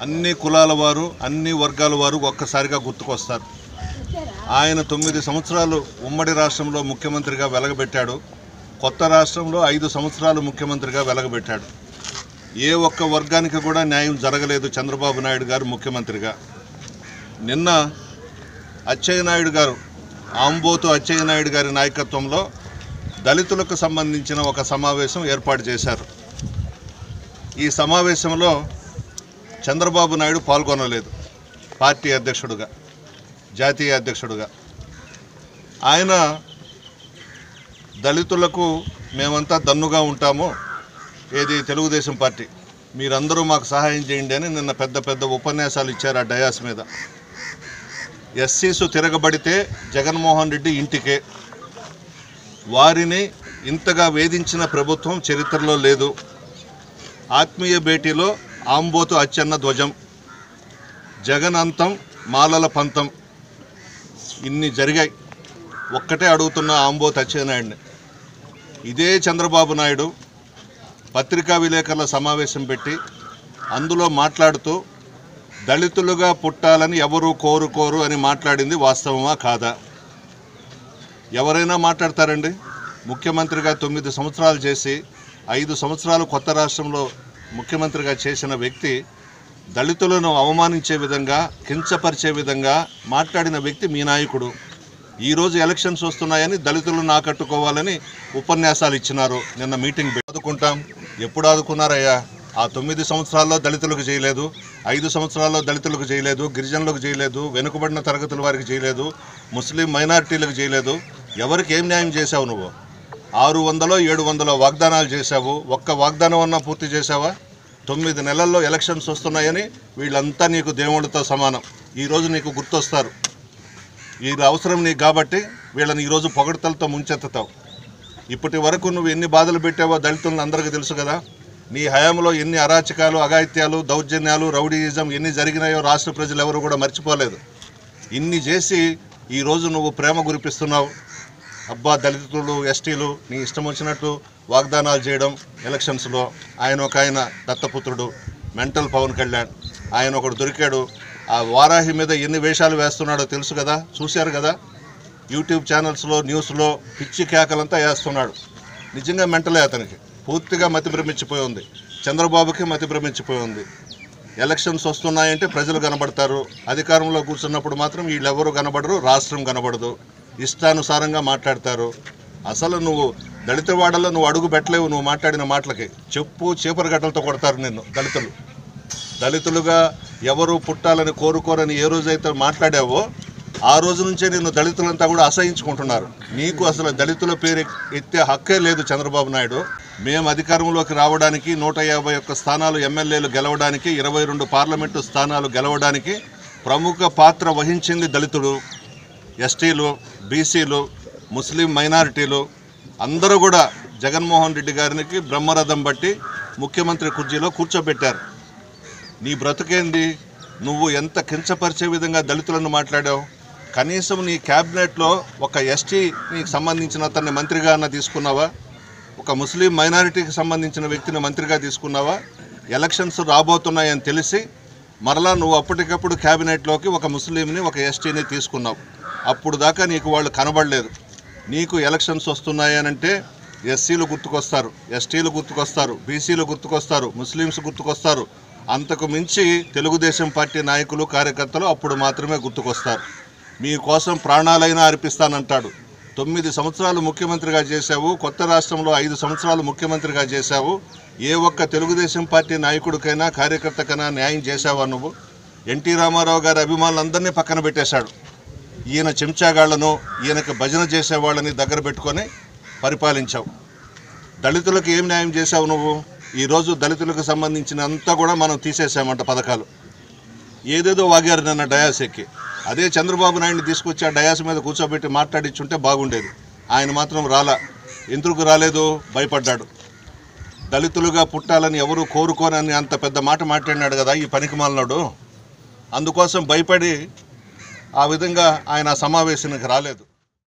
అన్ని కులాల వారు అన్ని వర్గాల వారు ఒక్కసారిగా గుర్తుకొస్తారు ఆయన తొమ్మిది సంవత్సరాలు ఉమ్మడి రాష్ట్రంలో ముఖ్యమంత్రిగా వెలగబెట్టాడు కొత్త రాష్ట్రంలో ఐదు సంవత్సరాలు ముఖ్యమంత్రిగా వెలగబెట్టాడు ఏ ఒక్క వర్గానికి కూడా న్యాయం జరగలేదు చంద్రబాబు నాయుడు గారు ముఖ్యమంత్రిగా నిన్న అచ్చెన్నాయుడు గారు ఆంబోతు అచ్చెన్నాయుడు గారి నాయకత్వంలో దళితులకు సంబంధించిన ఒక సమావేశం ఏర్పాటు చేశారు ఈ సమావేశంలో చంద్రబాబు నాయుడు పాల్గొనలేదు పార్టీ అధ్యక్షుడుగా జాతీయ అధ్యక్షుడుగా ఆయన దళితులకు మేమంతా దన్నుగా ఉంటాము ఏది తెలుగుదేశం పార్టీ మీరందరూ మాకు సహాయం చేయండి అని నిన్న పెద్ద పెద్ద ఉపన్యాసాలు ఇచ్చారు ఆ డయాస్ మీద ఎస్సీసు తిరగబడితే జగన్మోహన్ రెడ్డి ఇంటికే వారిని ఇంతగా వేధించిన ప్రభుత్వం చరిత్రలో లేదు ఆత్మీయ భేటీలో ఆంబోతు అచ్చెన్న ధ్వజం జగన్ అంతం మాలల పంతం ఇన్ని జరిగాయి ఒక్కటే అడుగుతున్న ఆంబోతు అచ్చెన్నాయుడిని ఇదే చంద్రబాబు నాయుడు పత్రికా విలేకరుల సమావేశం పెట్టి అందులో మాట్లాడుతూ దళితులుగా పుట్టాలని ఎవరు కోరుకోరు అని మాట్లాడింది వాస్తవమా కాదా ఎవరైనా మాట్లాడతారండి ముఖ్యమంత్రిగా తొమ్మిది సంవత్సరాలు చేసి ఐదు సంవత్సరాలు కొత్త రాష్ట్రంలో ముఖ్యమంత్రిగా చేసిన వ్యక్తి దళితులను అవమానించే విధంగా కించపరిచే విధంగా మాట్లాడిన వ్యక్తి మీ నాయకుడు ఈరోజు ఎలక్షన్స్ వస్తున్నాయని దళితులను ఆకట్టుకోవాలని ఉపన్యాసాలు ఇచ్చినారు నిన్న మీటింగ్ పెట్టి ఆదుకుంటాం ఎప్పుడు ఆదుకున్నారయ్యా ఆ తొమ్మిది సంవత్సరాల్లో దళితులకు చేయలేదు ఐదు సంవత్సరాల్లో దళితులకు చేయలేదు గిరిజనులకు చేయలేదు వెనుకబడిన తరగతుల వారికి చేయలేదు ముస్లిం మైనారిటీలకు చేయలేదు ఎవరికి ఏం న్యాయం చేశావు నువ్వు ఆరు వందలో ఏడు వందలో వాగ్దానాలు చేశావు ఒక్క వాగ్దానం అన్నా పూర్తి చేశావా తొమ్మిది నెలల్లో ఎలక్షన్స్ వస్తున్నాయని వీళ్ళంతా నీకు దేవుళ్ళతో సమానం ఈరోజు నీకు గుర్తొస్తారు వీళ్ళ అవసరం నీకు కాబట్టి వీళ్ళని ఈరోజు పొగడతలతో ముంచెత్తుతావు ఇప్పటి వరకు నువ్వు ఎన్ని బాధలు పెట్టావో దళితులను అందరికీ తెలుసు కదా నీ హయాంలో ఎన్ని అరాచకాలు అఘాయిత్యాలు దౌర్జన్యాలు రౌడీయిజం ఎన్ని జరిగినాయో రాష్ట్ర ప్రజలు ఎవరు కూడా మర్చిపోలేదు ఇన్ని చేసి ఈరోజు నువ్వు ప్రేమ కురిపిస్తున్నావు అబ్బా దళితులు ఎస్టీలు నీ ఇష్టం వచ్చినట్టు వాగ్దానాలు చేయడం ఎలక్షన్స్లో ఆయన ఒక ఆయన దత్తపుత్రుడు మెంటల్ పవన్ కళ్యాణ్ ఆయన ఒకడు దొరికాడు ఆ వారాహి మీద ఎన్ని వేషాలు వేస్తున్నాడో తెలుసు కదా చూశారు కదా యూట్యూబ్ ఛానల్స్లో న్యూస్లో పిచ్చి కేకలంతా వేస్తున్నాడు నిజంగా మెంటలే అతనికి పూర్తిగా మతి భ్రమించిపోయి ఉంది చంద్రబాబుకి మతి భ్రమించిపోయి ఉంది ఎలక్షన్స్ వస్తున్నాయంటే ప్రజలు కనబడతారు అధికారంలో కూర్చున్నప్పుడు మాత్రం వీళ్ళెవరూ కనబడరు రాష్ట్రం కనబడదు ఇష్టానుసారంగా మాట్లాడతారు అసలు నువ్వు దళిత వాడలో నువ్వు అడుగు పెట్టలేవు నువ్వు మాట్లాడిన మాటలకి చెప్పు చీపర గట్టలతో కొడతారు నిన్ను దళితులు దళితులుగా ఎవరు పుట్టాలని కోరుకోరని ఏ రోజైతే మాట్లాడావో ఆ రోజు నుంచే నిన్ను దళితులంతా కూడా అసహించుకుంటున్నారు నీకు అసలు దళితుల పేరు ఎత్తే హక్కే లేదు చంద్రబాబు నాయుడు మేము అధికారంలోకి రావడానికి నూట యాభై ఒక్క స్థానాలు ఎమ్మెల్యేలు గెలవడానికి ఇరవై రెండు పార్లమెంటు స్థానాలు గెలవడానికి ప్రముఖ పాత్ర వహించింది దళితుడు ఎస్టీలు బీసీలు ముస్లిం మైనారిటీలు అందరూ కూడా జగన్మోహన్ రెడ్డి గారికి బ్రహ్మరథం బట్టి ముఖ్యమంత్రి కుర్చీలో కూర్చోబెట్టారు నీ బ్రతుకేంది నువ్వు ఎంత కించపరిచే విధంగా దళితులను మాట్లాడావు కనీసం నీ క్యాబినెట్లో ఒక ఎస్టీ నీకు సంబంధించిన అతన్ని మంత్రిగా అన్న తీసుకున్నావా ఒక ముస్లిం మైనారిటీకి సంబంధించిన వ్యక్తిని మంత్రిగా తీసుకున్నావా ఎలక్షన్స్ రాబోతున్నాయని తెలిసి మరలా నువ్వు అప్పటికప్పుడు క్యాబినెట్లోకి ఒక ముస్లింని ఒక ఎస్టీని తీసుకున్నావు అప్పుడు దాకా నీకు వాళ్ళు కనబడలేదు నీకు ఎలక్షన్స్ వస్తున్నాయనంటే ఎస్సీలు గుర్తుకొస్తారు ఎస్టీలు గుర్తుకొస్తారు బీసీలు గుర్తుకొస్తారు ముస్లిమ్స్ గుర్తుకొస్తారు అంతకు మించి తెలుగుదేశం పార్టీ నాయకులు కార్యకర్తలు అప్పుడు మాత్రమే గుర్తుకొస్తారు మీకోసం ప్రాణాలైనా అర్పిస్తానంటాడు తొమ్మిది సంవత్సరాలు ముఖ్యమంత్రిగా చేశావు కొత్త రాష్ట్రంలో ఐదు సంవత్సరాలు ముఖ్యమంత్రిగా చేశావు ఏ ఒక్క తెలుగుదేశం పార్టీ నాయకుడికైనా కార్యకర్తకైనా న్యాయం చేశావా నువ్వు ఎన్టీ రామారావు గారి అభిమానులందరినీ పక్కన పెట్టేశాడు ఈయన చెంచాగాళ్లను ఈయనకి భజన చేసేవాళ్ళని దగ్గర పెట్టుకొని పరిపాలించావు దళితులకు ఏం న్యాయం చేశావు నువ్వు ఈరోజు దళితులకు సంబంధించిన అంతా కూడా మనం తీసేసామంట పథకాలు ఏదేదో వాగారు నిన్న డయాస్ ఎక్కి అదే చంద్రబాబు నాయుడిని తీసుకొచ్చి ఆ డయాస్ మీద కూర్చోబెట్టి మాట్లాడించుంటే బాగుండేది ఆయన మాత్రం రాలా ఎందుకు రాలేదు భయపడ్డాడు దళితులుగా పుట్టాలని ఎవరు కోరుకోనని అంత పెద్ద మాట మాట్లాడినాడు కదా ఈ పనికి మాలినాడు అందుకోసం భయపడి ఆ విధంగా ఆయన ఆ సమావేశానికి రాలేదు